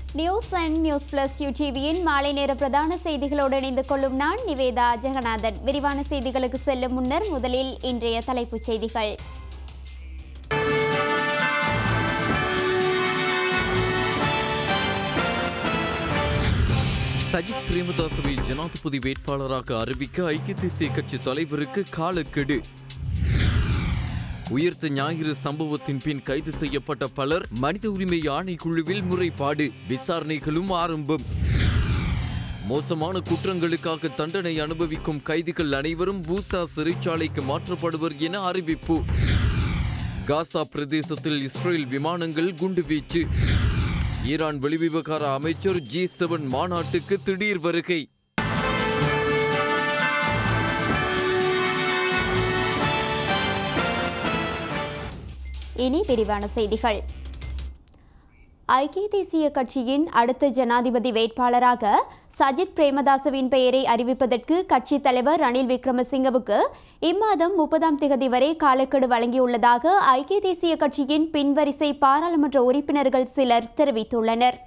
News and news plus யூடிவியின் மாலை நேர பிரதான செய்திகளோடு இணைந்து கொள்ளும் நான் நிவேதா ஜெகநாதன் விரிவான செய்திகளுக்கு செல்லும் முன்னர் முதலில் இன்றைய தலைப்புச் செய்திகள் சஜித் பிரேமதாசவை ஜனாதிபதி வேட்பாளராக அறிவிக்க ஐக்கிய தேசிய கட்சி தலைவருக்கு காலக்கெடு உயிர்த்த ஞாயிறு சம்பவத்தின் பின் கைது செய்யப்பட்ட பலர் மனித உரிமை ஆணைக்குழுவில் முறைப்பாடு விசாரணைகளும் ஆரம்பம் மோசமான குற்றங்களுக்காக தண்டனை அனுபவிக்கும் கைதிகள் அனைவரும் பூசா சிறைச்சாலைக்கு மாற்றப்படுவர் என அறிவிப்பு காசா பிரதேசத்தில் இஸ்ரேல் விமானங்கள் குண்டுவீச்சு ஈரான் வெளிவிவகார அமைச்சர் ஜி செவன் மாநாட்டுக்கு திடீர் வருகை இனி விரிவான செய்திகள் ஐக்கிய தேசிய கட்சியின் அடுத்த ஜனாதிபதி வேட்பாளராக சஜித் பிரேமதாசவின் பெயரை அறிவிப்பதற்கு கட்சித் தலைவர் ரணில் விக்ரமசிங்கவுக்கு இம்மாதம் முப்பதாம் திகதி வரை காலக்கெடு வழங்கியுள்ளதாக ஐக்கிய தேசிய கட்சியின் பின்வரிசை பாராளுமன்ற உறுப்பினர்கள் சிலர் தெரிவித்துள்ளனர்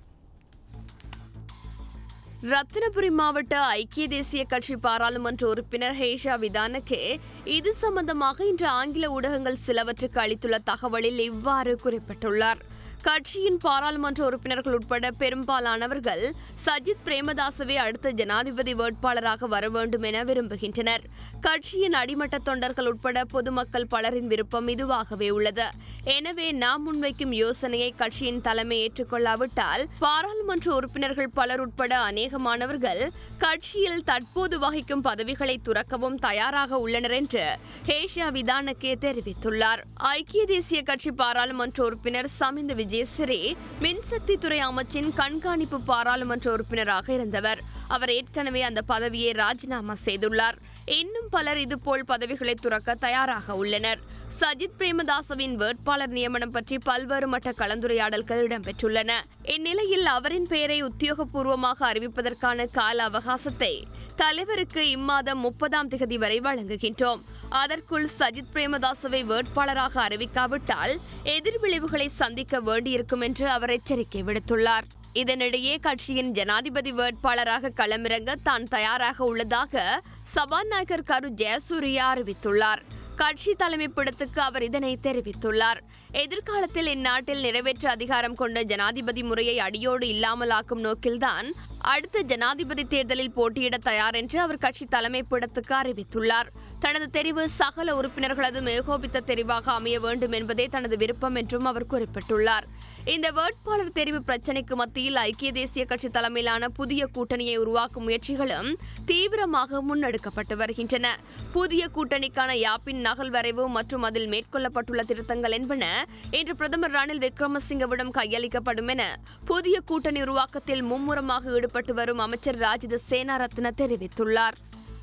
ரத்தினபுரி மாவட்ட ஐக்கிய தேசிய கட்சி பாராளுமன்ற உறுப்பினர் ஹேஷா விதானகே இது சம்பந்தமாக இன்று ஆங்கில ஊடகங்கள் சிலவற்றுக்கு அளித்துள்ள தகவலில் இவ்வாறு குறிப்பிட்டுள்ளார் கட்சியின் பாராளுமன்ற உறுப்பினர்கள் உட்பட பெரும்பாலானவர்கள் சஜித் பிரேமதாசவே அடுத்த ஜனாதிபதி வேட்பாளராக வர வேண்டும் என விரும்புகின்றனர் கட்சியின் அடிமட்ட தொண்டர்கள் உட்பட பொதுமக்கள் பலரின் விருப்பம் இதுவாகவே உள்ளது எனவே நாம் முன்வைக்கும் யோசனையை கட்சியின் தலைமை ஏற்றுக்கொள்ளாவிட்டால் பாராளுமன்ற உறுப்பினர்கள் பலர் உட்பட அநேகமானவர்கள் கட்சியில் தற்போது வகிக்கும் பதவிகளை துறக்கவும் தயாராக உள்ளனர் என்று ஹேஷா விதானக்கே தெரிவித்துள்ளார் ஐக்கிய தேசிய கட்சி பாராளுமன்ற உறுப்பினர் சமிந்த விஜயசிறி மின்சக்தி துறை அமைச்சின் கண்காணிப்பு பாராளுமன்ற உறுப்பினராக இருந்தவர் அவர் ஏற்கனவே அந்த பதவியை ராஜினாமா செய்துள்ளார் இன்னும் பலர் இதுபோல் பதவிகளை துறக்க தயாராக உள்ளனர் சஜித் பிரேமதாசவின் வேட்பாளர் நியமனம் பற்றி பல்வேறு மட்ட கலந்துரையாடல்கள் இடம்பெற்றுள்ளன இந்நிலையில் அவரின் பெயரை உத்தியோகபூர்வமாக அறிவிப்பதற்கான கால அவகாசத்தை தலைவருக்கு இம்மாதம் முப்பதாம் திகதி வரை வழங்குகின்றோம் அதற்குள் சஜித் பிரேமதாசவை வேட்பாளராக அறிவிக்காவிட்டால் எதிர்விளைவுகளை சந்திக்க வேண்டியிருக்கும் என்று அவர் எச்சரிக்கை விடுத்துள்ளார் இதனிடையே கட்சியின் ஜனாதிபதி வேட்பாளராக களமிறங்க தான் தயாராக உள்ளதாக சபாநாயகர் கரு ஜெயசூர்யா அறிவித்துள்ளார் கட்சி தலைமைப்பிடத்துக்கு அவர் இதனை தெரிவித்துள்ளார் எதிர்காலத்தில் இந்நாட்டில் நிறைவேற்ற அதிகாரம் கொண்ட ஜனாதிபதி முறையை அடியோடு இல்லாமலாக்கும் நோக்கில்தான் அடுத்த ஜனாதிபதி தேர்தலில் போட்டியிட தயார் என்று அவர் கட்சி தலைமைப்பிடத்துக்கு அறிவித்துள்ளார் தனது தெரிவு சகல உறுப்பினர்களது ஏகோபித்த தெரிவாக அமைய வேண்டும் என்பதே தனது விருப்பம் என்றும் அவர் குறிப்பிட்டுள்ளார் இந்த வேட்பாளர் தெரிவு பிரச்சினைக்கு மத்தியில் ஐக்கிய தேசிய கட்சி தலைமையிலான புதிய கூட்டணியை உருவாக்கும் முயற்சிகளும் தீவிரமாக முன்னெடுக்கப்பட்டு வருகின்றன புதிய கூட்டணிக்கான யாப்பின் நகல் வரைவு மற்றும் அதில் மேற்கொள்ளப்பட்டுள்ள திருத்தங்கள் என்பன இன்று பிரதமர் ரணில் விக்ரமசிங்கவிடம் கையளிக்கப்படும் என புதிய கூட்டணி உருவாக்கத்தில் மும்முரமாக ஈடுபட்டு வரும் அமைச்சர் ராஜித சேனாரத்ன தெரிவித்துள்ளார்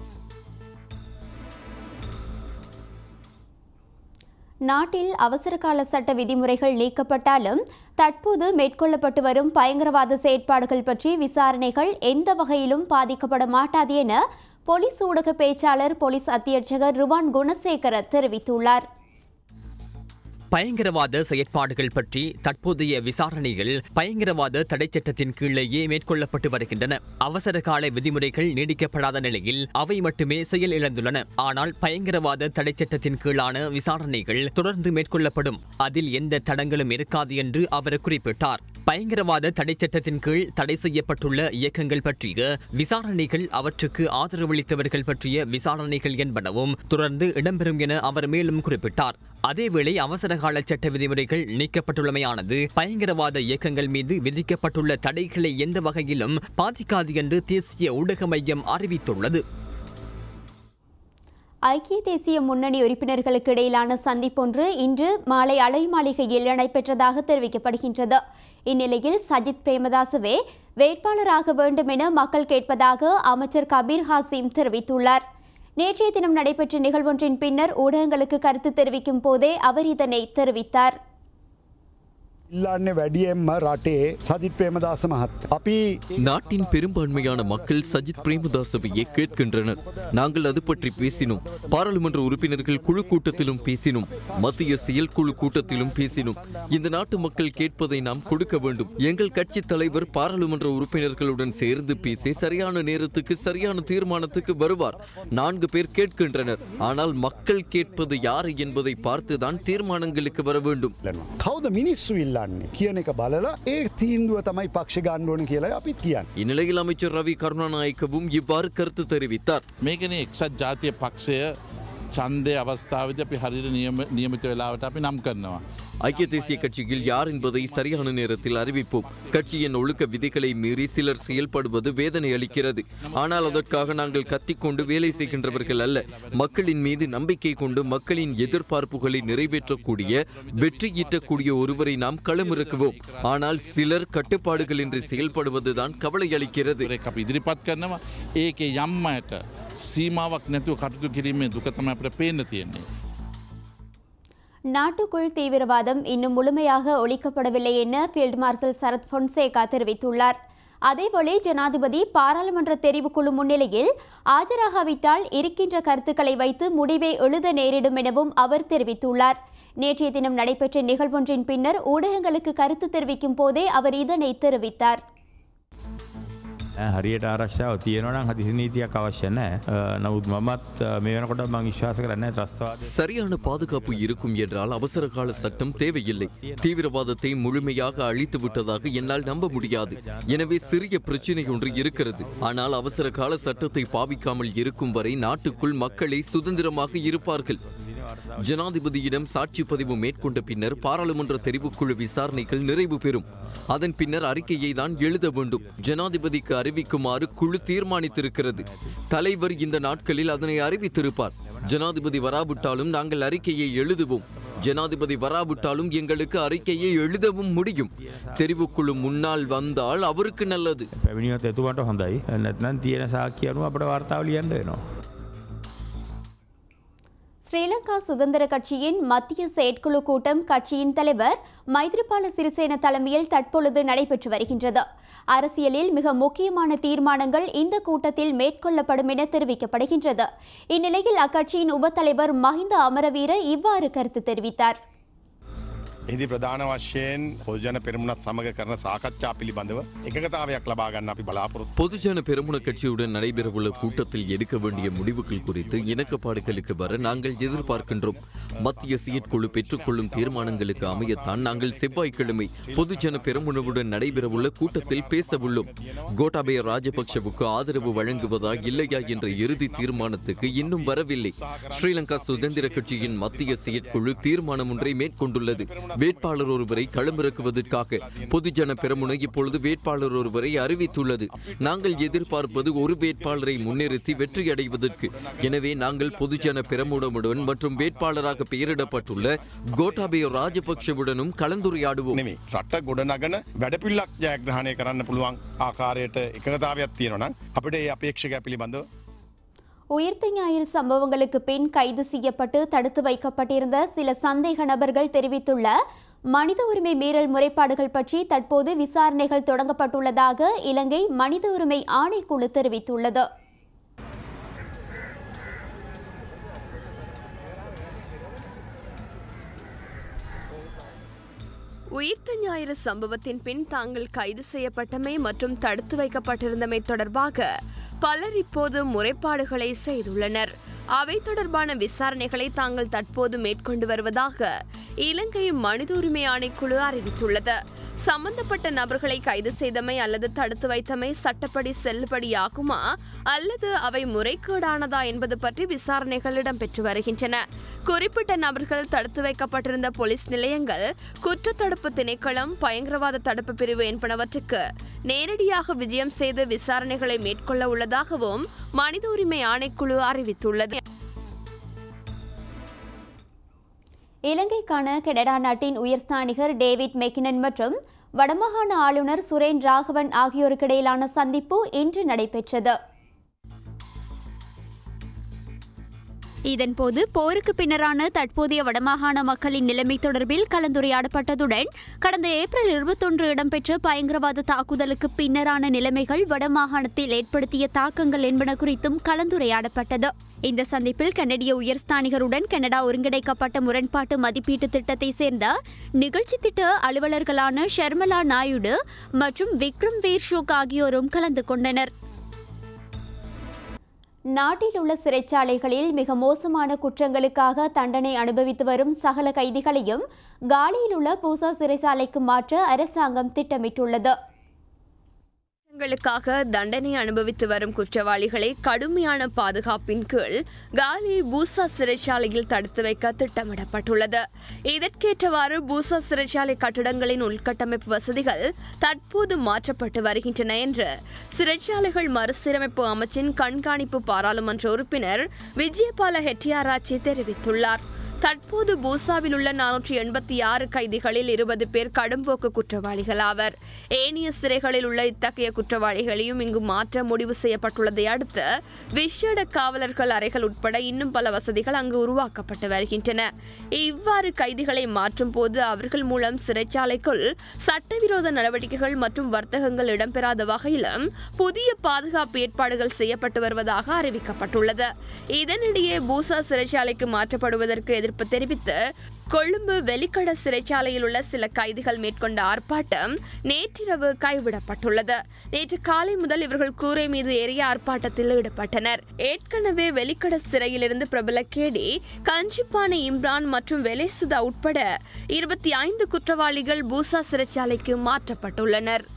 நாட்டில் அவசரகால சட்ட விதிமுறைகள் நீக்கப்பட்டாலும் தற்போது மேற்கொள்ளப்பட்டு வரும் பயங்கரவாத செயற்பாடுகள் பற்றி விசாரணைகள் எந்த வகையிலும் பாதிக்கப்பட மாட்டாது என போலீஸ் ஊடக பேச்சாளர் போலீஸ் அத்தியட்சகர் ருவான் குணசேகர தெரிவித்துள்ளார் பயங்கரவாத செயற்பாடுகள் பற்றி தற்போதைய விசாரணைகள் பயங்கரவாத தடை சட்டத்தின் கீழேயே மேற்கொள்ளப்பட்டு வருகின்றன அவசர கால விதிமுறைகள் நீடிக்கப்படாத நிலையில் அவை மட்டுமே செயல் இழந்துள்ளன ஆனால் பயங்கரவாத தடை சட்டத்தின் கீழான விசாரணைகள் தொடர்ந்து மேற்கொள்ளப்படும் அதில் எந்த தடங்களும் இருக்காது என்று அவர் குறிப்பிட்டார் பயங்கரவாத தடை சட்டத்தின் கீழ் தடை செய்யப்பட்டுள்ள இயக்கங்கள் பற்றிய விசாரணைகள் அவற்றுக்கு ஆதரவளித்தவர்கள் பற்றிய விசாரணைகள் என்பனவும் தொடர்ந்து இடம்பெறும் என அவர் மேலும் குறிப்பிட்டார் அதேவேளை அவசரகால சட்ட விதிமுறைகள் நீக்கப்பட்டுள்ளமையானது பயங்கரவாத இயக்கங்கள் மீது விதிக்கப்பட்டுள்ள தடைகளை எந்த வகையிலும் பாதிக்காது என்று தேசிய ஊடக மையம் அறிவித்துள்ளது ஐக்கிய தேசிய முன்னணி உறுப்பினர்களுக்கு இடையிலான சந்திப்பொன்று இன்று மாலை அலை மாளிகையில் நடைபெற்றதாக தெரிவிக்கப்படுகின்றது இந்நிலையில் சஜித் பிரேமதாசவே வேட்பாளராக வேண்டும் என மக்கள் கேட்பதாக அமைச்சர் கபீர் ஹாசிம் தெரிவித்துள்ளார் நேற்றைய தினம் நடைபெற்ற நிகழ்வொன்றின் பின்னர் ஊடகங்களுக்கு கருத்து தெரிவிக்கும் போதே அவர் இதனை தெரிவித்தார் ඉල්ලන්න වැඩියෙන්ම රටේ සජිත් ප්‍රේමදාස මහත්. අපි நாட்டின் பெரும்பான்மையான மக்கள் சஜித் பிரேமதாசவையே கேட்கின்றனர் நாங்கள் அது பற்றி பேசினோம் பாராளுமன்ற உறுப்பினர்கள் குழு கூட்டத்திலும் பேசினோம் மத்திய செயற்குழு கூட்டத்திலும் பேசினோம் இந்த நாட்டு மக்கள் கேட்பதை நாம் கொடுக்க வேண்டும் எங்கள் கட்சி தலைவர் பாராளுமன்ற உறுப்பினர்களுடன் சேர்ந்து பேசி சரியான நேரத்துக்கு சரியான தீர்மானத்துக்கு வருவார் நான்கு பேர் கேட்கின்றனர் ஆனால் மக்கள் கேட்பது யார் என்பதை பார்த்துதான் தீர்மானங்களுக்கு வர வேண்டும் කවද මිනිස්සු ඉල්ලන්නේ කියන එක බලලා ඒ තීන්දුව තමයි පක්ෂ ගන්න ඕන කියලා අපිත් කියන්න. இந்நிலையில் அமைச்சர் ரவி கருணாநாயக்கவும் இவ்வாறு கருத்து தெரிவித்தார் මේකන එක්සත් ජාතිය පක්ෂය චන්දය අවස්ථාවද අපි හරිට නියම නියමිත වෙලාවට අපි නම් කරනවා. ஐக்கிய தேசிய கட்சியில் யார் என்பதை சரியான நேரத்தில் அறிவிப்போம் கட்சியின் ஒழுக்க விதிகளை மீறி சிலர் செயல்படுவது வேதனை அளிக்கிறது ஆனால் அதற்காக நாங்கள் கத்திக்கொண்டு வேலை செய்கின்றவர்கள் அல்ல மக்களின் மீது நம்பிக்கை கொண்டு மக்களின் எதிர்பார்ப்புகளை நிறைவேற்றக்கூடிய வெற்றி ஈட்டக்கூடிய ஒருவரை நாம் களமிறக்குவோம் ஆனால் சிலர் கட்டுப்பாடுகளின்றி செயல்படுவதுதான் கவலை அளிக்கிறது එක අප ඉදිරිපත් කරනවා ඒක යම්මයට සීමාවක් නැතුව කටුතු කිරීමේ දුකතම අපට පේන්න තියෙන්නේ. நாட்டுக்குள் தீவிரவாதம் இன்னும் முழுமையாக ஒழிக்கப்படவில்லை என ஃபீல்ட் மார்ஷல் சரத் பொன்சேகா தெரிவித்துள்ளார் அதேபோல ஜனாதிபதி பாராளுமன்ற தெரிவுக்குழு முன்னிலையில் ஆஜராகாவிட்டால் இருக்கின்ற கருத்துக்களை வைத்து முடிவை எழுத நேரிடும் எனவும் அவர் தெரிவித்துள்ளார் நேற்றைய தினம் நடைபெற்ற நிகழ்வொன்றின் பின்னர் ஊடகங்களுக்கு கருத்து தெரிவிக்கும் போதே அவர் இதனை தெரிவித்தார் හරියට ආරක්ෂාව තියෙනවනම් හදිසි නීතියක් අවශ්‍ය නැහැ. අ, නමුත් මමත් අ, මේ වෙනකොට මං විශ්වාස කරන්නේ ත්‍රස්තවාද சரியான பாதுகாப்பு இருக்கும் என்றால் அவசர கால சட்டம் தேவையில்லை தீவிரவாதத்தை முழுமையாக அழித்து விட்டதாக என்னால் நம்ப முடியாது எனவே சிறிய பிரச்சனை ஒன்று இருக்கிறது ஆனால் அவசர கால சட்டத்தை பாவிக்காமல் இருக்கும் வரை நாட்டுக்குள் மக்களே சுதந்திரமாக இருப்பார்கள் ஜனாதிபதியிடம் சாட்சி பதிவு மேற்கொண்ட பின்னர் பாராளுமன்ற தெரிவுக்குழு விசாரணைகள் நிறைவு பெறும் அதன் பின்னர் அறிக்கையை தான் எழுத வேண்டும் ஜனாதிபதிக்கு அறிவிக்குமாறு குழு தீர்மானித்திருக்கிறது தலைவர் இந்த நாட்களில் அதனை அறிவித்திருப்பார் ஜனாதிபதி வராவிட்டாலும் நாங்கள் அறிக்கையை எழுதுவோம் ஜனாதிபதி வராவிட்டாலும் எங்களுக்கு அறிக்கையை எழுதவும் முடியும் தெரிவுக்குழு முன்னால் வந்தால் அவருக்கு நல்லது පැමිණියොත් එතුමට හොඳයි නැත්නම් තියෙන සාක්‍ය අනුව අපට වර්තාව ලියන්න වෙනවා. ஸ்ரீலங்கா சுதந்திர கட்சியின் மத்திய செயற்குழு கூட்டம் கட்சியின் தலைவர் மைத்ரிபால சிறிசேன தலைமையில் தற்பொழுது நடைபெற்று வருகின்றது அரசியலில் மிக முக்கியமான தீர்மானங்கள் இந்த கூட்டத்தில் மேற்கொள்ளப்படும் என தெரிவிக்கப்படுகின்றது இந்நிலையில் அக்கட்சியின் உபத்தலைவர் மஹிந்த அமரவீர இவ்வாறு கருத்து தெரிவித்தார் එහිදි ප්‍රධාන වශයෙන් පොජන පෙරමුණත් සමඟ කරන සාකච්ඡා පිළිබඳව එකගතාවයක් ලබාගන්න අපි බලාපොරොත්තු பொதுஜன பெருமுன கட்சியுடன் நடைபெறவுள்ள கூட்டத்தில் எடுக்க வேண்டிய முடிவுகள் குறித்து இணக்கப்பாடுகளுக்கு வர நாங்கள் எதிர்பார்க்கின்றோம் மத்திய செயற்குழு பெற்றுக்கொள்ளும் தீர்மானங்களுக்கு அமையத்தான் நாங்கள் செவ்வாய்க்கிழமை பொதுஜன பெருமுனவுடன் நடைபெறவுள்ள கூட்டத்தில் பேசவுள்ளோம் கோட்டாபய ராஜபக்ஷவுக்கு ஆதரவு வழங்குவதா இல்லையா என்ற இறுதி தீர்மானத்துக்கு இன்னும் வரவில்லை ஸ்ரீலங்கா சுதந்திர கட்சியின் மத்திய செயற்குழு தீர்மானம் ஒன்றை மேற்கொண்டுள்ளது வேட்பாளர் ஒருவரை களமிறக்குவதற்காக பொதுஜன பெருமுனை இப்பொழுது வேட்பாளர் ஒருவரை அறிவித்துள்ளது நாங்கள் எதிர்பார்ப்பது ஒரு வேட்பாளரை முன்னிறுத்தி வெற்றியடைவதற்கு எனவே நாங்கள் பொதுஜன பெருமுனவுடன் மற்றும் வேட்பாளராக பெயரிடப்பட்டுள்ள கோட்டாபய ராஜபக்ஷவுடனும் கலந்துரையாடுவோம் නෙමේ රට ගොඩනගන වැඩපිල්ලක් ජයග්‍රහණය කරන්න පුළුවන් ආකාරයට එකගතාවයක් තියෙනවනම් අපිට ඒ අපේක්ෂක පිළිබඳව உயிர்த்த ஞாயிறு சம்பவங்களுக்கு பின் கைது செய்யப்பட்டு தடுத்து வைக்கப்பட்டிருந்த சில சந்தேக நபர்கள் தெரிவித்துள்ள மனித உரிமை மீறல் முறைப்பாடுகள் பற்றி தற்போது விசாரணைகள் தொடங்கப்பட்டுள்ளதாக இலங்கை மனித உரிமை ஆணைக்குழு தெரிவித்துள்ளது உயிர்த்த ஞாயிறு சம்பவத்தின் பின் தாங்கள் கைது செய்யப்பட்டமை மற்றும் தடுத்து வைக்கப்பட்டிருந்தமை தொடர்பாக பலர் இப்போது முறைப்பாடுகளை செய்துள்ளனர் அவை தொடர்பான விசாரணைகளை தாங்கள் தற்போது மேற்கொண்டு வருவதாக இலங்கை மனித உரிமை ஆணைக்குழு அறிவித்துள்ளது சம்பந்தப்பட்ட நபர்களை கைது செய்தமை அல்லது தடுத்து வைத்தமை சட்டப்படி செல்லுபடியாகுமா அல்லது அவை முறைகேடானதா என்பது பற்றி விசாரணைகள் இடம்பெற்று வருகின்றன குறிப்பிட்ட நபர்கள் தடுத்து வைக்கப்பட்டிருந்த போலீஸ் நிலையங்கள் குற்றத்தடுப்பு திணைக்களம் பயங்கரவாத தடுப்பு பிரிவு என்பனவற்றுக்கு நேரடியாக விஜயம் செய்து விசாரணைகளை மேற்கொள்ள உள்ளதாகவும் மனித உரிமை ஆணைக்குழு அறிவித்துள்ளது இலங்கைக்கான கனடா நாட்டின் உயர்ஸ்தானிகர் டேவிட் மெக்கினன் மற்றும் வடமாகாண ஆளுநர் சுரேன் ராகவன் ஆகியோருக்கிடையிலான சந்திப்பு இன்று நடைபெற்றது இதன்போது போருக்கு பின்னரான தற்போதைய வடமாகாண மக்களின் நிலைமை தொடர்பில் கலந்துரையாடப்பட்டதுடன் கடந்த ஏப்ரல் இருபத்தொன்று இடம்பெற்ற பயங்கரவாத தாக்குதலுக்கு பின்னரான நிலைமைகள் வடமாகாணத்தில் ஏற்படுத்திய தாக்கங்கள் என்பன குறித்தும் கலந்துரையாடப்பட்டது இந்த சந்திப்பில் கனடிய உயர்ஸ்தானிகருடன் கனடா ஒருங்கிணைக்கப்பட்ட முரண்பாட்டு மதிப்பீட்டு திட்டத்தை சேர்ந்த நிகழ்ச்சி திட்ட அலுவலர்களான ஷர்மலா நாயுடு மற்றும் விக்ரம் வீர்ஷோக் ஆகியோரும் கலந்து கொண்டனர் நாட்டில் உள்ள சிறைச்சாலைகளில் மிக மோசமான குற்றங்களுக்காக தண்டனை அனுபவித்து வரும் சகல கைதிகளையும் காலியில் உள்ள பூசா சிறைச்சாலைக்கு மாற்ற அரசாங்கம் திட்டமிட்டுள்ளது குற்றங்களுக்காக தண்டனை அனுபவித்து வரும் குற்றவாளிகளை கடுமையான பாதுகாப்பின் கீழ் காலி பூசா சிறைச்சாலையில் தடுத்து வைக்க திட்டமிடப்பட்டுள்ளது இதற்கேற்றவாறு பூசா சிறைச்சாலை கட்டடங்களின் உள்கட்டமைப்பு வசதிகள் தற்போது மாற்றப்பட்டு வருகின்றன என்று சிறைச்சாலைகள் மறுசீரமைப்பு அமைச்சின் கண்காணிப்பு பாராளுமன்ற உறுப்பினர் விஜயபால ஹெட்டியாராச்சி தெரிவித்துள்ளார் தற்போது பூசாவில் உள்ள நானூற்றி எண்பத்தி ஆறு கைதிகளில் இருபது பேர் கடும்போக்கு குற்றவாளிகள் ஆவர் ஏனைய சிறைகளில் உள்ள இத்தகைய குற்றவாளிகளையும் இங்கு மாற்ற முடிவு செய்யப்பட்டுள்ளதை அடுத்து விசேட காவலர்கள் அறைகள் உட்பட இன்னும் பல வசதிகள் அங்கு உருவாக்கப்பட்டு வருகின்றன இவ்வாறு கைதிகளை மாற்றும் போது அவர்கள் மூலம் சிறைச்சாலைக்குள் சட்டவிரோத நடவடிக்கைகள் மற்றும் வர்த்தகங்கள் இடம்பெறாத வகையிலும் புதிய பாதுகாப்பு ஏற்பாடுகள் செய்யப்பட்டு வருவதாக அறிவிக்கப்பட்டுள்ளது இதனிடையே பூசா சிறைச்சாலைக்கு மாற்றப்படுவதற்கு எதிர்ப்பு தெரிவித்து கொழும்பு வெலிக்கட சிறைச்சாலையில் உள்ள சில கைதிகள் மேற்கொண்ட ஆர்ப்பாட்டம் நேற்றிரவு கைவிடப்பட்டுள்ளது நேற்று காலை முதல் இவர்கள் கூரை மீது ஏறிய ஆர்ப்பாட்டத்தில் ஈடுபட்டனர் ஏற்கனவே வெலிக்கட சிறையிலிருந்து பிரபல கேடி கஞ்சிப்பானை இம்ரான் மற்றும் வெலேசுதா உட்பட இருபத்தி ஐந்து குற்றவாளிகள் பூசா சிறைச்சாலைக்கு மாற்றப்பட்டுள்ளனர்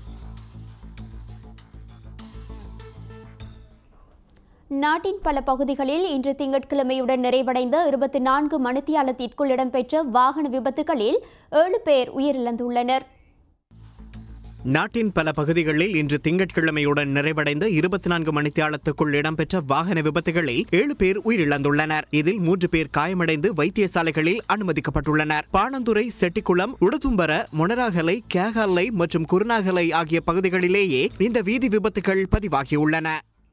நாட்டின் பல பகுதிகளில் இன்று திங்கட்கிழமையுடன் நிறைவடைந்த இருபத்தி நான்கு மணித்தியாலத்திற்குள் இடம்பெற்ற வாகன விபத்துகளில் ஏழு பேர் உயிரிழந்துள்ளனர் நாட்டின் பல பகுதிகளில் இன்று திங்கட்கிழமையுடன் நிறைவடைந்த இருபத்தி நான்கு மணித்தியாலத்துக்குள் இடம்பெற்ற வாகன விபத்துகளில் ஏழு பேர் உயிரிழந்துள்ளனர் இதில் மூன்று பேர் காயமடைந்து வைத்தியசாலைகளில் அனுமதிக்கப்பட்டுள்ளனர் பாணந்துறை செட்டிக்குளம் உடதும்பர மொனராகலை கேகாலை மற்றும் குருநாகலை ஆகிய பகுதிகளிலேயே இந்த வீதி விபத்துகள் பதிவாகியுள்ளன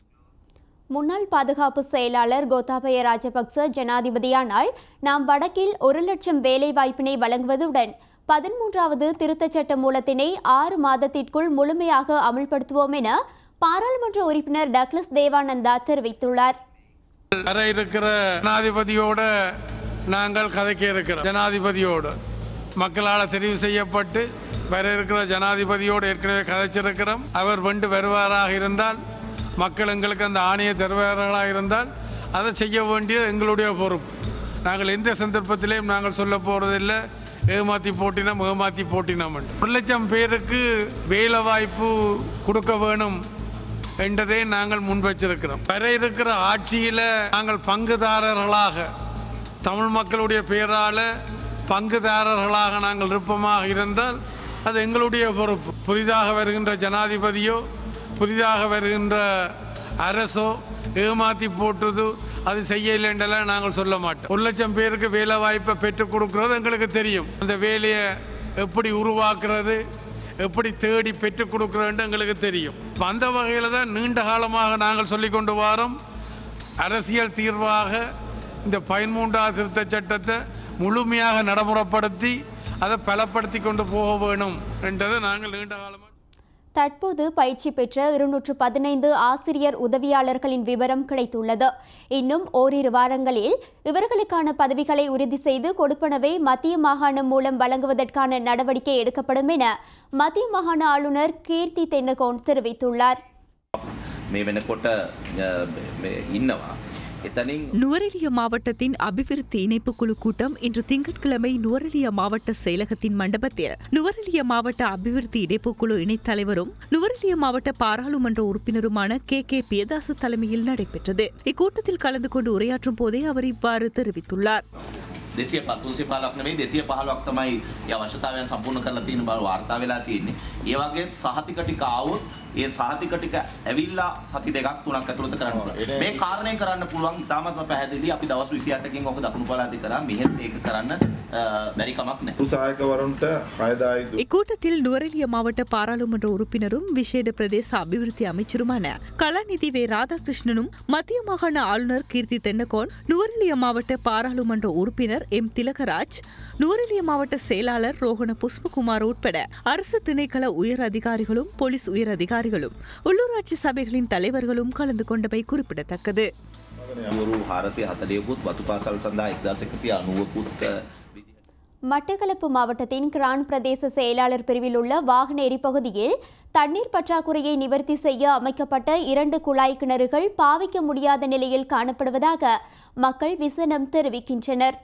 முன்னாள் பாதுகாப்பு செயலாளர் கோத்தாபய ராஜபக்ச ஜனாதிபதியானால் நாம் வடக்கில் ஒரு லட்சம் வேலை வாய்ப்பினை வழங்குவதுடன் பதிமூன்றாவது திருத்தச் சட்ட மூலத்தினை ஆறு மாதத்திற்குள் முழுமையாக அமல்படுத்துவோம் என பாராளுமன்ற உறுப்பினர் டக்ளஸ் தேவானந்தா தெரிவித்துள்ளார் வர இருக்கிற ஜனாதிபதியோட நாங்கள் கதைக்க இருக்கிறோம் ஜனாதிபதியோடு மக்களால் தெரிவு செய்யப்பட்டு வர இருக்கிற ஜனாதிபதியோடு ஏற்கனவே கதைச்சிருக்கிறோம் அவர் வெண்டு வருவாராக இருந்தால் மக்கள் எங்களுக்கு அந்த ஆணையை தருவார்களாக இருந்தால் அதை செய்ய வேண்டியது எங்களுடைய பொறுப்பு நாங்கள் எந்த சந்தர்ப்பத்திலையும் நாங்கள் சொல்ல போகிறதில்லை ஏமாத்தி போட்டினோம் ஏமாத்தி போட்டினோம் என்று. ஒரு லட்சம் பேருக்கு வேலை வாய்ப்பு கொடுக்க வேணும் என்றதை நாங்கள் முன் வச்சிருக்கிறோம் வர இருக்கிற ஆட்சியில் நாங்கள் பங்குதாரர்களாக தமிழ் மக்களுடைய பெயரால் பங்குதாரர்களாக நாங்கள் விருப்பமாக இருந்தால் அது எங்களுடைய பொறுப்பு புதிதாக வருகின்ற ஜனாதிபதியோ புதிதாக வருகின்ற அரசோ ஏமாத்தி போட்டது அது செய்யலைன்றெல்லாம் நாங்கள் சொல்ல மாட்டோம் ஒரு லட்சம் பேருக்கு வேலை வாய்ப்பை பெற்றுக் கொடுக்கறது எங்களுக்கு தெரியும் அந்த வேலையை எப்படி உருவாக்குறது எப்படி தேடி பெற்றுக் கொடுக்குறோன்னு எங்களுக்கு தெரியும் இப்ப அந்த வகையில் தான் நீண்ட காலமாக நாங்கள் சொல்லிக் கொண்டு வாரோம் அரசியல் தீர்வாக இந்த பதிமூன்றாவது திருத்தச் சட்டத்தை முழுமையாக நடைமுறைப்படுத்தி அதை பலப்படுத்தி கொண்டு போக வேணும் என்றதை நாங்கள் நீண்ட காலமாக தற்போது பயிற்சி பெற்ற இருநூற்று பதினைந்து ஆசிரியர் உதவியாளர்களின் விவரம் கிடைத்துள்ளது இன்னும் ஓரிரு வாரங்களில் இவர்களுக்கான பதவிகளை உறுதி செய்து கொடுப்பனவை மத்திய மாகாணம் மூலம் வழங்குவதற்கான நடவடிக்கை எடுக்கப்படும் என மத்திய மாகாண ஆளுநர் கீர்த்தி தென்னகோன் தெரிவித்துள்ளார் මේ වෙනකොට අ, මේ ඉන්නවා. එතනින් நுவரெலியா மாவட்டத்தின் அபிவிருத்தி இணைப்பு குழு கூட்டம் இன்று திங்கட்கிழமை நுவரெலியா மாவட்ட செயலகத்தின் மண்டபத்தில் நுவரெலியா மாவட்ட அபிவிருத்தி இணைப்பு குழு இணைத் தலைவரும் நுவரெலியா மாவட்ட பாராளுமன்ற உறுப்பினருமான கே கே பியதாச தலைமையில் நடைபெற்றது இக்கூட்டத்தில் கலந்து கொண்டு உரையாற்றும் போதே அவர் இவ்வாறு தெரிவித்துள்ளார் දෙසිය පත්තුන්සේ පාලක් නෙවෙයි දෙසිය පහලක් තමයි ඒ අවශ්‍යතාවයන් සම්පූර්ණ කරලා තියෙන බව වාර්තා වෙලා තියෙන්නේ. ඒ වගේ සහතික ටික ආවොත් ඒ සහතික ටික ඇවිල්ලා සති දෙකක් තුනක් ඇතුළත කරන්න පුළුවන්. මේ කාරණය කරන්න පුළුවන් ඉතාමත්ම පැහැදිලි අපි දවස් 28කින් ඔක දකුණු පළාතේ කරා මෙහෙත් ඒක කරන්න බැරි කමක් නෑ. උසායකවරුන්ට හයදායි இக்கூட்டத்தில் நுவரெலிய மாவட்ட பாராளுமன்ற உறுப்பினரும் விசேட பிரதேச அபிவிருத்தி அமைச்சருமான கலாநிதி வே ராதாகிருஷ்ணனும் மத்திய மாகாண ஆளுநர் கீர்த்தி தென்னகோன் நுவரெலிய மாவட்ட பாராளுமன்ற உறுப்பினர் எம் திலகராஜ் நுவரெலிய மாவட்ட செயலாளர் ரோகண புஷ்பகுமார் உட்பட அரசு திணைக்கள உயர் அதிகாரிகளும் போலீஸ் உயர் அதிகாரிகளும் உள்ளூராட்சி சபைகளின் தலைவர்களும் கலந்து கொண்டவை குறிப்பிடத்தக்கது යවරු හාරසය හතලයකුත් වතු පාසල් සඳහා එක්දා එකසිය අනුවකුත් மட்டக்களப்பு மாவட்டத்தின் கிரான் பிரதேச செயலாளர் பிரிவில் உள்ள வாகனேரி பகுதியில் தண்ணீர் பற்றாக்குறையை நிவர்த்தி செய்ய அமைக்கப்பட்ட இரண்டு குழாய் கிணறுகள் பாவிக்க முடியாத நிலையில் காணப்படுவதாக மக்கள் விசனம் தெரிவிக்கின்றனர்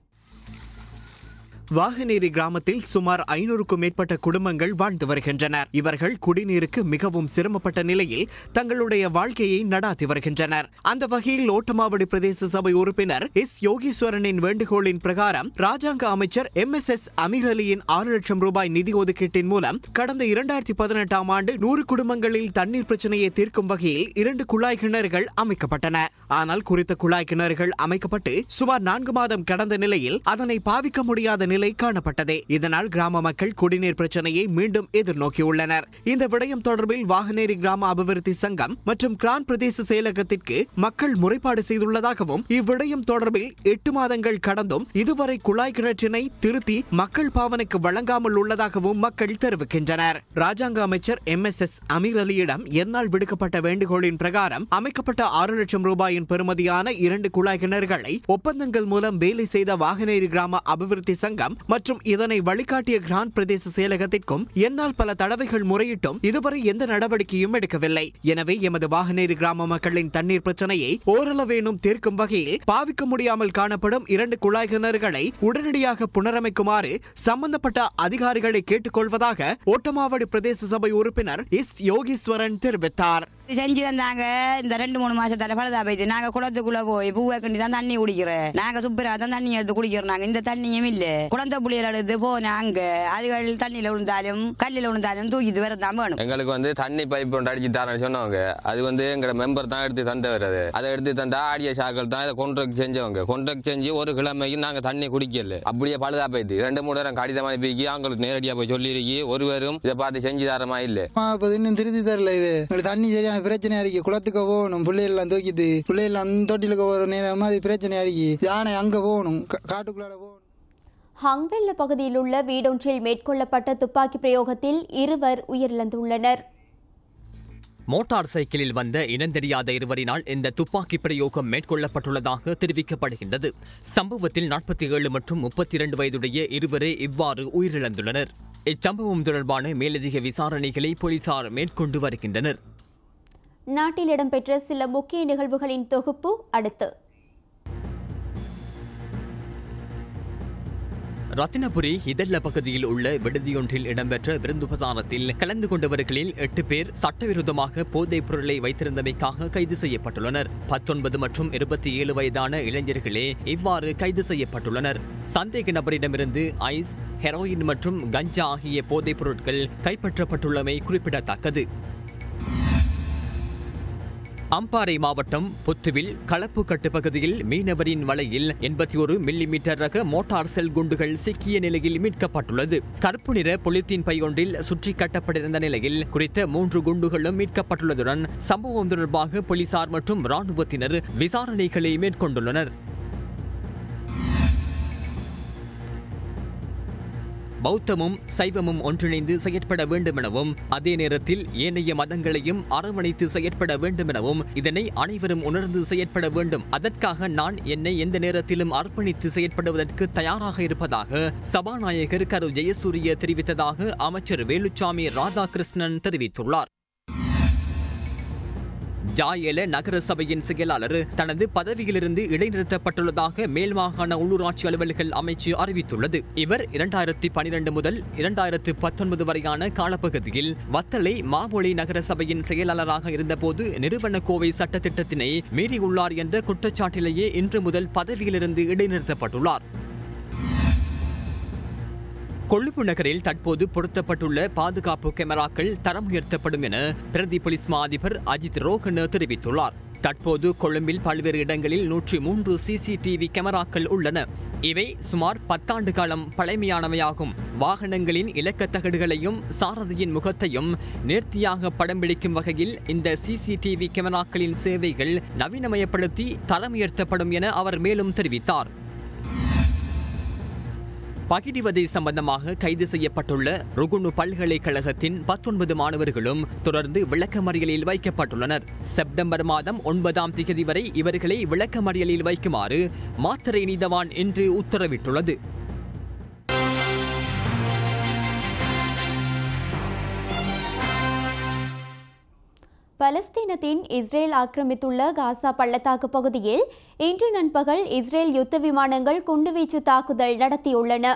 வாகனேரி கிராமத்தில் சுமார் ஐநூறுக்கும் மேற்பட்ட குடும்பங்கள் வாழ்ந்து வருகின்றனர் இவர்கள் குடிநீருக்கு மிகவும் சிரமப்பட்ட நிலையில் தங்களுடைய வாழ்க்கையை நடாத்தி வருகின்றனர் அந்த வகையில் ஓட்டமாவடி பிரதேச சபை உறுப்பினர் எஸ் யோகீஸ்வரனின் வேண்டுகோளின் பிரகாரம் ராஜாங்க அமைச்சர் எம் எஸ் எஸ் அமீர் அலியின் ஆறு லட்சம் ரூபாய் நிதி ஒதுக்கீட்டின் மூலம் கடந்த இரண்டாயிரத்தி பதினெட்டாம் ஆண்டு நூறு குடும்பங்களில் தண்ணீர் பிரச்சனையை தீர்க்கும் வகையில் இரண்டு குழாய் கிணறுகள் அமைக்கப்பட்டன ஆனால் குறித்த குழாய் கிணறுகள் அமைக்கப்பட்டு சுமார் நான்கு மாதம் கடந்த நிலையில் அதனை பாவிக்க முடியாத நிலை காணப்பட்டது இதனால் கிராம மக்கள் குடிநீர் பிரச்சனையை மீண்டும் எதிர்நோக்கியுள்ளனர் இந்த விடயம் தொடர்பில் வாகனேரி கிராம அபிவிருத்தி சங்கம் மற்றும் கிரான் பிரதேச செயலகத்திற்கு மக்கள் முறைப்பாடு செய்துள்ளதாகவும் இவ்விடயம் தொடர்பில் எட்டு மாதங்கள் கடந்தும் இதுவரை குழாய் கிணற்றினை திருத்தி மக்கள் பாவனைக்கு வழங்காமல் உள்ளதாகவும் மக்கள் தெரிவிக்கின்றனர் ராஜாங்க அமைச்சர் எம் எஸ் எஸ் அமீர் அலியிடம் என்னால் விடுக்கப்பட்ட வேண்டுகோளின் பிரகாரம் அமைக்கப்பட்ட ஆறு லட்சம் ரூபாயின் பெறுமதியான இரண்டு குழாய் கிணறுகளை ஒப்பந்தங்கள் மூலம் வேலை செய்த வாகனேரி கிராம அபிவிருத்தி சங்கம் மற்றும் இதனை வழிகாட்டிய கிராண்ட் பிரதேச செயலகத்திற்கும் என்னால் பல தடவைகள் முறையிட்டும் இதுவரை எந்த நடவடிக்கையும் எடுக்கவில்லை எனவே எமது வாகனேரி கிராம மக்களின் தண்ணீர் பிரச்சனையை ஓரளவேனும் தீர்க்கும் வகையில் பாவிக்க முடியாமல் காணப்படும் இரண்டு குழாய் கிணறுகளை உடனடியாக புனரமைக்குமாறு சம்பந்தப்பட்ட அதிகாரிகளை கேட்டுக்கொள்வதாக ஓட்டமாவடி பிரதேச சபை உறுப்பினர் எஸ் யோகீஸ்வரன் தெரிவித்தார் செஞ்சு தந்தாங்க இந்த ரெண்டு மூணு மாசத்தால பழுதா போயிட்டு நாங்க குளத்துக்குள்ள போய் பூவை கண்டி தான் தண்ணி குடிக்கிறோம் நாங்க சுப்பரா தான் தண்ணி எடுத்து குடிக்கிறோம் நாங்க இந்த தண்ணியும் இல்ல குழந்தை புள்ளியல் எடுத்து போனாங்க அதுகள் தண்ணியில விழுந்தாலும் கல்லில் விழுந்தாலும் தூக்கிட்டு வர தான் வேணும் எங்களுக்கு வந்து தண்ணி பைப் ஒன்று அடிச்சு தரேன்னு சொன்னவங்க அது வந்து எங்களோட மெம்பர் தான் எடுத்து தந்தவர் அது அதை எடுத்து தந்தா ஆடிய சாக்கள் தான் இதை கொண்ட்ராக்ட் செஞ்சவங்க கொண்ட்ராக்ட் செஞ்சு ஒரு கிழமைக்கு நாங்க தண்ணி குடிக்கல அப்படியே பழுதா போயிட்டு ரெண்டு மூணு நேரம் கடிதம் அனுப்பிக்கி அவங்களுக்கு நேரடியா போய் சொல்லிருக்கி ஒருவரும் இதை பார்த்து செஞ்சு தரமா இல்ல இப்போ இன்னும் திருத்தி தரல இது எங்களுக்கு தண்ணி சரியான பிரச்சனையா இருக்கு குளத்துக்கு போகணும் பிள்ளைகள்லாம் தூக்கிட்டு பிள்ளைகள்லாம் தொட்டிலுக்கு போகிற நேரமா அது பிரச்சனையா இருக்கு யானை அங்க போகணும் கா- காட்டுக்குள்ளார போகணும் ஹங்வெல்ல பகுதியில் உள்ள வீடொன்றில் மேற்கொள்ளப்பட்ட துப்பாக்கி பிரயோகத்தில் இருவர் உயிரிழந்துள்ளனர் மோட்டார் சைக்கிளில் வந்த இனந்தெரியாத இருவரினால் இந்த துப்பாக்கி பிரயோகம் மேற்கொள்ளப்பட்டுள்ளதாக தெரிவிக்கப்படுகின்றது சம்பவத்தில் நாற்பத்தி ஏழு மற்றும் முப்பத்தி இரண்டு வயதுடைய இருவரே இவ்வாறு உயிரிழந்துள்ளனர் இச்சம்பவம் தொடர்பான மேலதிக விசாரணைகளை போலீசார் மேற்கொண்டு வருகின்றனர் நாட்டில் இடம்பெற்ற சில முக்கிய நிகழ்வுகளின் தொகுப்பு அடுத்து ரத்தினபுரி இதெல்ல பகுதியில் உள்ள விடுதியொன்றில் இடம்பெற்ற விருந்துபசாரத்தில் கலந்து கொண்டவர்களில் எட்டு பேர் சட்டவிரோதமாக போதைப் பொருளை வைத்திருந்தமைக்காக கைது செய்யப்பட்டுள்ளனர் பத்தொன்பது மற்றும் இருபத்தி ஏழு வயதான இளைஞர்களே இவ்வாறு கைது செய்யப்பட்டுள்ளனர் சந்தேக நபரிடமிருந்து ஐஸ் ஹெரோயின் மற்றும் கஞ்சா ஆகிய போதைப் பொருட்கள் கைப்பற்றப்பட்டுள்ளமை குறிப்பிடத்தக்கது அம்பாறை மாவட்டம் புத்துவில் களப்புக்கட்டு பகுதியில் மீனவரின் வலையில் எண்பத்தி ஒரு மில்லிமீட்டர் ரக மோட்டார் செல் குண்டுகள் சிக்கிய நிலையில் மீட்கப்பட்டுள்ளது கருப்பு நிற பொலித்தீன் பை ஒன்றில் சுற்றி கட்டப்பட்டிருந்த நிலையில் குறித்த மூன்று குண்டுகளும் மீட்கப்பட்டுள்ளதுடன் சம்பவம் தொடர்பாக போலீசார் மற்றும் ராணுவத்தினர் விசாரணைகளை மேற்கொண்டுள்ளனர் பௌத்தமும் சைவமும் ஒன்றிணைந்து செயற்பட வேண்டுமெனவும் அதே நேரத்தில் ஏனைய மதங்களையும் அரவணைத்து செயற்பட வேண்டுமெனவும் இதனை அனைவரும் உணர்ந்து செயற்பட வேண்டும் அதற்காக நான் என்னை எந்த நேரத்திலும் அர்ப்பணித்து செயற்படுவதற்கு தயாராக இருப்பதாக சபாநாயகர் கரு ஜெயசூரிய தெரிவித்ததாக அமைச்சர் வேலுச்சாமி ராதாகிருஷ்ணன் தெரிவித்துள்ளார் ஜாயல நகர சபையின் செயலாளர் தனது பதவியிலிருந்து இடைநிறுத்தப்பட்டுள்ளதாக மேல் மாகாண உள்ளூராட்சி அலுவல்கள் அமைச்சு அறிவித்துள்ளது இவர் இரண்டாயிரத்தி பனிரெண்டு முதல் இரண்டாயிரத்து பத்தொன்பது வரையான காலப்பகுதியில் வத்தலை மாவொளி நகர சபையின் செயலாளராக இருந்தபோது நிறுவன கோவை சட்டத்திட்டத்தினை மீறியுள்ளார் என்ற குற்றச்சாட்டிலேயே இன்று முதல் பதவியிலிருந்து இடைநிறுத்தப்பட்டுள்ளார் கொழும்பு நகரில் தற்போது பொருத்தப்பட்டுள்ள பாதுகாப்பு கேமராக்கள் தரம் உயர்த்தப்படும் என பிரதி போலீஸ் மா அதிபர் அஜித் ரோகன் தெரிவித்துள்ளார் தற்போது கொழும்பில் பல்வேறு இடங்களில் நூற்றி மூன்று சிசிடிவி கேமராக்கள் உள்ளன இவை சுமார் பத்தாண்டு காலம் பழமையானவையாகும் வாகனங்களின் இலக்கத் தகடுகளையும் சாரதியின் முகத்தையும் நேர்த்தியாக படம் பிடிக்கும் வகையில் இந்த சிசிடிவி கேமராக்களின் சேவைகள் நவீனமயப்படுத்தி தரமுயர்த்தப்படும் என அவர் மேலும் தெரிவித்தார் பகிடிவதை சம்பந்தமாக கைது செய்யப்பட்டுள்ள ருகுணு பல்கலைக்கழகத்தின் பத்தொன்பது மாணவர்களும் தொடர்ந்து விளக்கமறியலில் வைக்கப்பட்டுள்ளனர் செப்டம்பர் மாதம் ஒன்பதாம் தேதி வரை இவர்களை விளக்கமறியலில் வைக்குமாறு மாத்தறை நீதவான் இன்று உத்தரவிட்டுள்ளது பலஸ்தீனத்தின் இஸ்ரேல் ஆக்கிரமித்துள்ள காசா பள்ளத்தாக்கு பகுதியில் இன்று நண்பகல் இஸ்ரேல் யுத்த விமானங்கள் குண்டுவீச்சு தாக்குதல் நடத்தியுள்ளன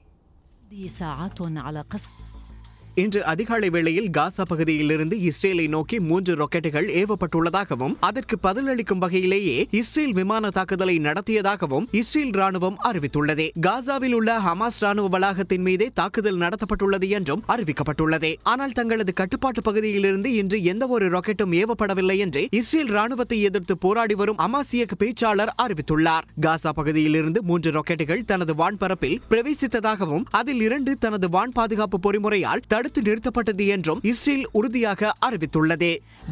இன்று அதிகாலை வேளையில் காசா பகுதியிலிருந்து இஸ்ரேலை நோக்கி மூன்று ராக்கெட்டுகள் ஏவப்பட்டுள்ளதாகவும் அதற்கு பதிலளிக்கும் வகையிலேயே இஸ்ரேல் விமான தாக்குதலை நடத்தியதாகவும் இஸ்ரேல் ராணுவம் அறிவித்துள்ளது காசாவில் உள்ள ஹமாஸ் ராணுவ வளாகத்தின் மீதே தாக்குதல் நடத்தப்பட்டுள்ளது என்றும் அறிவிக்கப்பட்டுள்ளது ஆனால் தங்களது கட்டுப்பாட்டு பகுதியிலிருந்து இன்று எந்த ஒரு ராக்கெட்டும் ஏவப்படவில்லை என்று இஸ்ரேல் ராணுவத்தை எதிர்த்து போராடி வரும் ஹமாஸ் இயக்க பேச்சாளர் அறிவித்துள்ளார் காசா பகுதியிலிருந்து மூன்று ராக்கெட்டுகள் தனது வான்பரப்பில் பிரவேசித்ததாகவும் அதில் இரண்டு தனது வான் பாதுகாப்பு பொறிமுறையால் தடுத்து நிறுத்தப்பட்டது என்றும் இஸ்ரேல் உறுதியாக அறிவித்துள்ளது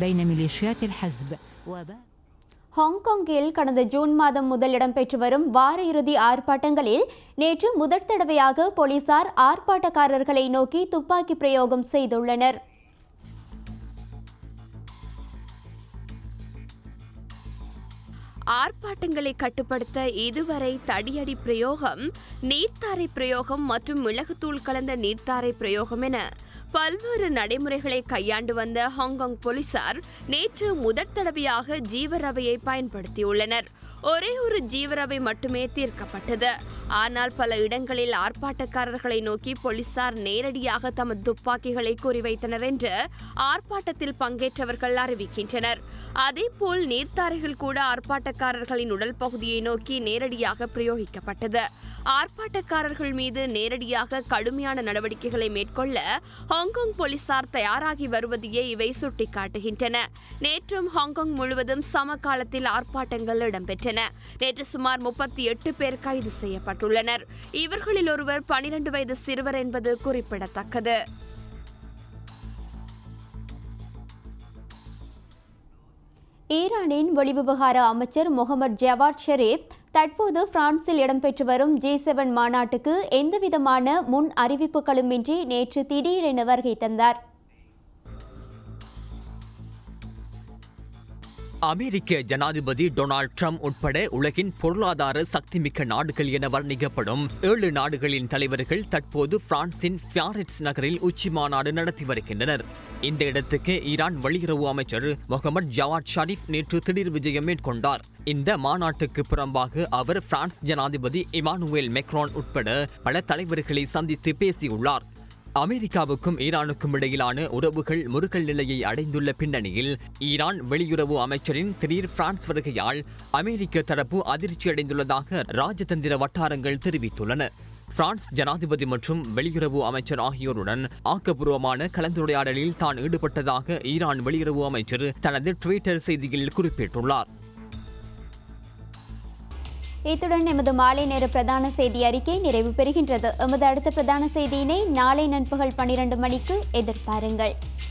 ஹாங்காங்கில் கடந்த ஜூன் மாதம் முதல் இடம்பெற்று வரும் வார இறுதி ஆர்ப்பாட்டங்களில் நேற்று முதற் தடவையாக போலீசார் ஆர்ப்பாட்டக்காரர்களை நோக்கி துப்பாக்கி பிரயோகம் செய்துள்ளனர் ஆர்ப்பாட்டங்களை கட்டுப்படுத்த இதுவரை தடியடி பிரயோகம் நீர்த்தாரை பிரயோகம் மற்றும் மிளகுத்தூள் கலந்த நீர்த்தாரை பிரயோகம் என பல்வேறு நடைமுறைகளை கையாண்டு வந்த ஹாங்காங் போலீசார் நேற்று முதற் தடவையாக ஜீவரவையை பயன்படுத்தியுள்ளனர் ஒரே ஒரு ஜீவரவை மட்டுமே தீர்க்கப்பட்டது ஆனால் பல இடங்களில் ஆர்ப்பாட்டக்காரர்களை நோக்கி போலீசார் நேரடியாக தமது துப்பாக்கிகளை குறிவைத்தனர் என்று ஆர்ப்பாட்டத்தில் பங்கேற்றவர்கள் அறிவிக்கின்றனர் அதேபோல் நீர்த்தாரைகள் கூட ஆர்ப்பாட்டக்காரர்களின் உடல் பகுதியை நோக்கி நேரடியாக பிரயோகிக்கப்பட்டது ஆர்ப்பாட்டக்காரர்கள் மீது நேரடியாக கடுமையான நடவடிக்கைகளை மேற்கொள்ள ஹாங்காங் போலீசார் தயாராகி வருவதையே இவை சுட்டிக்காட்டுகின்றன நேற்றும் ஹாங்காங் முழுவதும் சமகாலத்தில் ஆர்ப்பாட்டங்கள் இடம்பெற்றன நேற்று சுமார் முப்பத்தி எட்டு பேர் கைது செய்யப்பட்டுள்ளனர் இவர்களில் ஒருவர் பனிரெண்டு வயது சிறுவர் என்பது குறிப்பிடத்தக்கது ஈரானின் வெளிவிவகார அமைச்சர் முகமது ஜவாத் ஷெரீப் தற்போது பிரான்சில் இடம்பெற்று வரும் ஜி செவன் மாநாட்டுக்கு எந்தவிதமான முன் அறிவிப்புகளுமின்றி நேற்று திடீரென வருகை தந்தார் அமெரிக்க ஜனாதிபதி டொனால்ட் ட்ரம்ப் உட்பட உலகின் பொருளாதார சக்திமிக்க நாடுகள் என வர்ணிக்கப்படும் ஏழு நாடுகளின் தலைவர்கள் தற்போது பிரான்சின் பியாரிட்ஸ் நகரில் உச்சி மாநாடு நடத்தி வருகின்றனர் இந்த இடத்துக்கு ஈரான் வெளியுறவு அமைச்சர் முகமது ஜவாத் ஷரீப் நேற்று திடீர் விஜயம் மேற்கொண்டார் இந்த மாநாட்டுக்கு புறம்பாக அவர் பிரான்ஸ் ஜனாதிபதி இமானுவேல் மெக்ரான் உட்பட பல தலைவர்களை சந்தித்து பேசியுள்ளார் அமெரிக்காவுக்கும் ஈரானுக்கும் இடையிலான உறவுகள் முருகல் நிலையை அடைந்துள்ள பின்னணியில் ஈரான் வெளியுறவு அமைச்சரின் திடீர் பிரான்ஸ் வருகையால் அமெரிக்க தரப்பு அதிர்ச்சியடைந்துள்ளதாக ராஜதந்திர வட்டாரங்கள் தெரிவித்துள்ளன பிரான்ஸ் ஜனாதிபதி மற்றும் வெளியுறவு அமைச்சர் ஆகியோருடன் ஆக்கப்பூர்வமான கலந்துரையாடலில் தான் ஈடுபட்டதாக ஈரான் வெளியுறவு அமைச்சர் தனது ட்விட்டர் செய்தியில் குறிப்பிட்டுள்ளார் இத்துடன் எமது மாலை நேர பிரதான செய்தி அறிக்கை நிறைவு பெறுகின்றது எமது அடுத்த பிரதான செய்தியினை நாளை நண்பகல் பனிரெண்டு மணிக்கு எதிர்பாருங்கள்